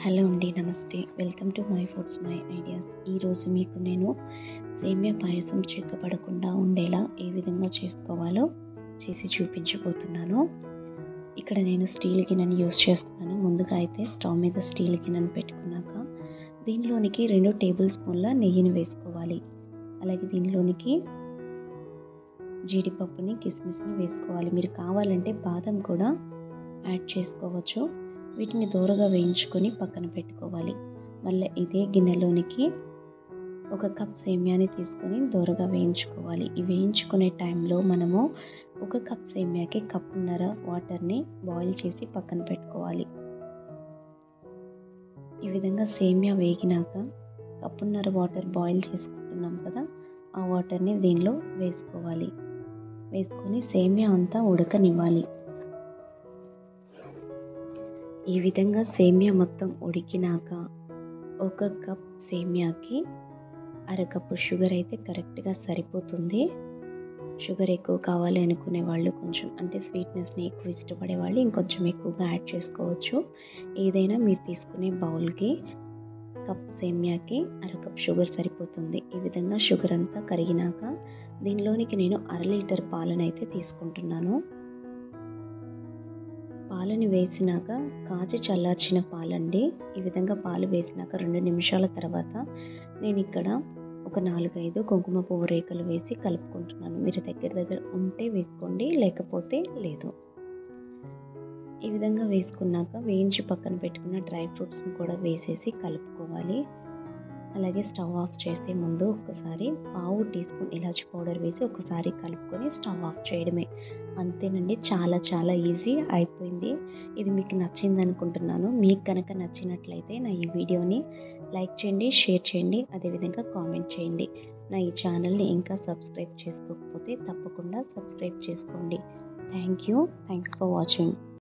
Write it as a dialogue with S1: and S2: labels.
S1: hello అండి నమస్తే welcome to my foods my ideas ఈరోజు మీకు నేను సేమియా పాయసం చిక్కపడకుండా ఉండేలా ఏ విధంగా చేసుకోవాలో చేసి చూపించబోతున్నాను ఇక్కడ నేను స్టీల్ గిన్నెని యూస్ చేస్తున్నాను ముందుగా అయితే స్టవ్ మీద స్టీల్ గిన్నెను పెట్టుకున్నాక దీనిలోనికి రెండు టేబుల్ స్పూన్ల నెయ్యిని వేసుకోవాలి అలాగే దీనిలోనికి జీడిపప్పుని కిస్మిస్ని వేసుకోవాలి మీరు కావాలంటే బాదం కూడా యాడ్ చేసుకోవచ్చు వీటిని దూరగా వేయించుకొని పక్కన పెట్టుకోవాలి మళ్ళీ ఇదే గిన్నెలోనికి ఒక కప్ సేమియాని తీసుకొని దూరగా వేయించుకోవాలి ఈ వేయించుకునే టైంలో మనము ఒక కప్ సేమియాకి కప్పున్నర వాటర్ని బాయిల్ చేసి పక్కన పెట్టుకోవాలి ఈ విధంగా సేమియా వేగినాక కప్పున్నర వాటర్ బాయిల్ చేసుకుంటున్నాం కదా ఆ వాటర్ని దీనిలో వేసుకోవాలి వేసుకొని సేమియా అంతా ఉడకనివ్వాలి ఈ విధంగా సేమియా మొత్తం ఉడికినాక ఒక కప్ సేమియాకి అరకప్పు షుగర్ అయితే కరెక్ట్గా సరిపోతుంది షుగర్ ఎక్కువ కావాలి అనుకునే వాళ్ళు కొంచెం అంటే స్వీట్నెస్ని ఎక్కువ ఇష్టపడే వాళ్ళు ఇంకొంచెం ఎక్కువగా యాడ్ చేసుకోవచ్చు ఏదైనా మీరు తీసుకునే బౌల్కి కప్ సేమియాకి అరకప్ షుగర్ సరిపోతుంది ఈ విధంగా షుగర్ అంతా కరిగినాక దీనిలోనికి నేను అర లీటర్ పాలను అయితే తీసుకుంటున్నాను పాలని వేసినాక కాచి చల్లార్చిన పాలండి ఈ విధంగా పాలు వేసినాక రెండు నిమిషాల తర్వాత నేను ఇక్కడ ఒక నాలుగైదు కుంకుమ పువ్వు రేఖలు వేసి కలుపుకుంటున్నాను మీరు దగ్గర దగ్గర ఉంటే వేసుకోండి లేకపోతే లేదు ఈ విధంగా వేసుకున్నాక వేయించి పక్కన పెట్టుకున్న డ్రై ఫ్రూట్స్ని కూడా వేసేసి కలుపుకోవాలి అలాగే స్టవ్ ఆఫ్ చేసే ముందు ఒకసారి పావు టీ స్పూన్ ఇలాచి పౌడర్ వేసి ఒకసారి కలుపుకొని స్టవ్ ఆఫ్ చేయడమే అంతేనండి చాలా చాలా ఈజీ అయిపోయింది ఇది మీకు నచ్చింది అనుకుంటున్నాను మీకు కనుక నచ్చినట్లయితే నా ఈ వీడియోని లైక్ చేయండి షేర్ చేయండి అదేవిధంగా కామెంట్ చేయండి నా ఈ ఛానల్ని ఇంకా సబ్స్క్రైబ్ చేసుకోకపోతే తప్పకుండా సబ్స్క్రైబ్ చేసుకోండి thank you thanks for watching